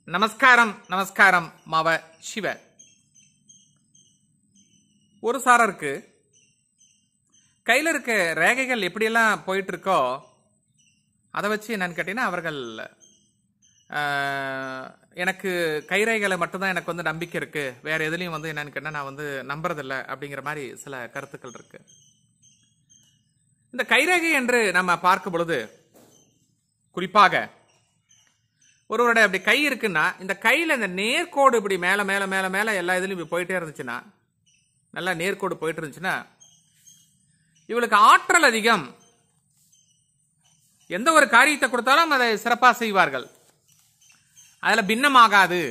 நமஸ்காரம் நமஸ்காரம் மாவ சிவ ஒரு சாரருக்கு கையில் இருக்க ரேகைகள் எப்படியெல்லாம் போயிட்டு இருக்கோ அதை வச்சு என்னன்னு கேட்டீங்கன்னா அவர்கள் ஆஹ், எனக்கு கைரேகைகளை மட்டும்தான் எனக்கு வந்து நம்பிக்கை இருக்கு வேற எதுலையும் வந்து என்னன்னு கேட்டால் நான் வந்து நம்புறதில்ல அப்படிங்கிற மாதிரி சில கருத்துக்கள் இருக்கு இந்த கைரேகை என்று நம்ம பார்க்கும் பொழுது குறிப்பாக ஒருவருடைய அப்படி கை இருக்குன்னா இந்த கையில் இந்த நேர்கோடு இப்படி மேலே மேலே மேலே மேலே எல்லா இதுலையும் இப்படி போயிட்டே இருந்துச்சுன்னா நல்லா நேர்கோடு போயிட்டு இருந்துச்சுன்னா இவளுக்கு ஆற்றல் அதிகம் எந்த ஒரு காரியத்தை கொடுத்தாலும் அதை சிறப்பாக செய்வார்கள் அதில் பின்னமாகாது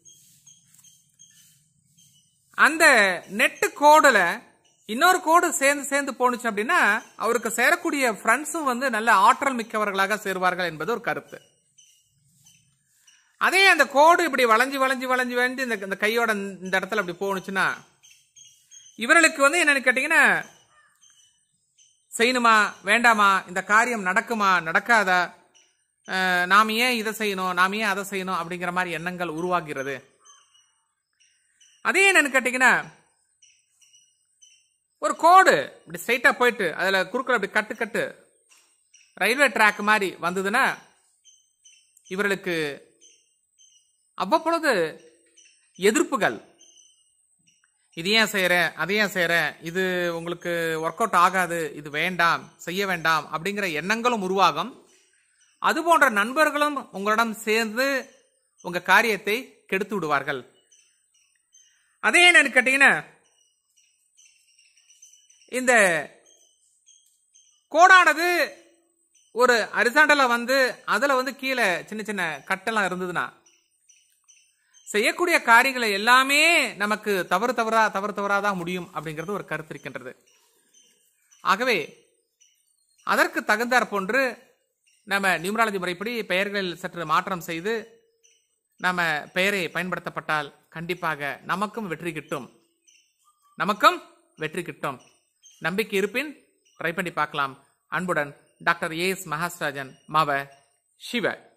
அந்த நெட்டு கோடுல இன்னொரு கோடு சேர்ந்து சேர்ந்து போணுச்சு அப்படின்னா அவருக்கு சேரக்கூடிய ஃப்ரெண்ட்ஸும் வந்து நல்ல ஆற்றல் மிக்கவர்களாக சேருவார்கள் என்பது ஒரு கருத்து அதே அந்த கோடு இப்படி வளைஞ்சு வளைஞ்சு வளைஞ்சு வளைஞ்சு இந்த இந்த கையோட இந்த இடத்துல அப்படி போணுச்சுன்னா இவர்களுக்கு வந்து என்னன்னு கேட்டீங்கன்னா செய்யணுமா வேண்டாமா இந்த காரியம் நடக்குமா நடக்காதா அஹ், நாம் ஏன் இதை செய்யணும் நாம் ஏன் அதை செய்யணும் அப்படிங்கிற மாதிரி எண்ணங்கள் உருவாகிறது அதே என்னன்னு கேட்டீங்கன்னா ஒரு கோடு இப்படி ஸ்ட்ரைட்டா போயிட்டு அதுல குறுக்கில் அப்படி கட்டு கட்டு ரயில்வே ட்ராக் மாதிரி வந்ததுன்னா இவர்களுக்கு அவ்வப்பொழுது எதிர்ப்புகள் இது ஏன் செய்யற அதை ஏன் செய்யற இது உங்களுக்கு ஒர்க் அவுட் ஆகாது இது வேண்டாம் செய்ய வேண்டாம் அப்படிங்கிற எண்ணங்களும் உருவாகும் அது போன்ற நண்பர்களும் உங்களிடம் சேர்ந்து உங்க காரியத்தை கெடுத்து விடுவார்கள் அதே என்னன்னு கேட்டீங்கன்னா இந்த கோடானது ஒரு அரிசாண்டல வந்து அதுல வந்து கீழே சின்ன சின்ன கட்டெல்லாம் இருந்ததுன்னா செய்யக்கூடிய காரியங்களை எல்லாமே நமக்கு தவறு தவறா தவறு தவறாதான் முடியும் அப்படிங்கிறது ஒரு கருத்து இருக்கின்றது ஆகவே அதற்கு தகுந்தாற் போன்று நம்ம நியூமராலஜி முறைப்படி பெயர்களில் சற்று மாற்றம் செய்து நம்ம பெயரை பயன்படுத்தப்பட்டால் கண்டிப்பாக நமக்கும் வெற்றி கிட்டும் நமக்கும் வெற்றி கிட்டும் நம்பிக்கை இருப்பின் ட்ரை பண்ணி பார்க்கலாம் அன்புடன் டாக்டர் ஏ எஸ் மகாஸ்ராஜன் மாவ சிவ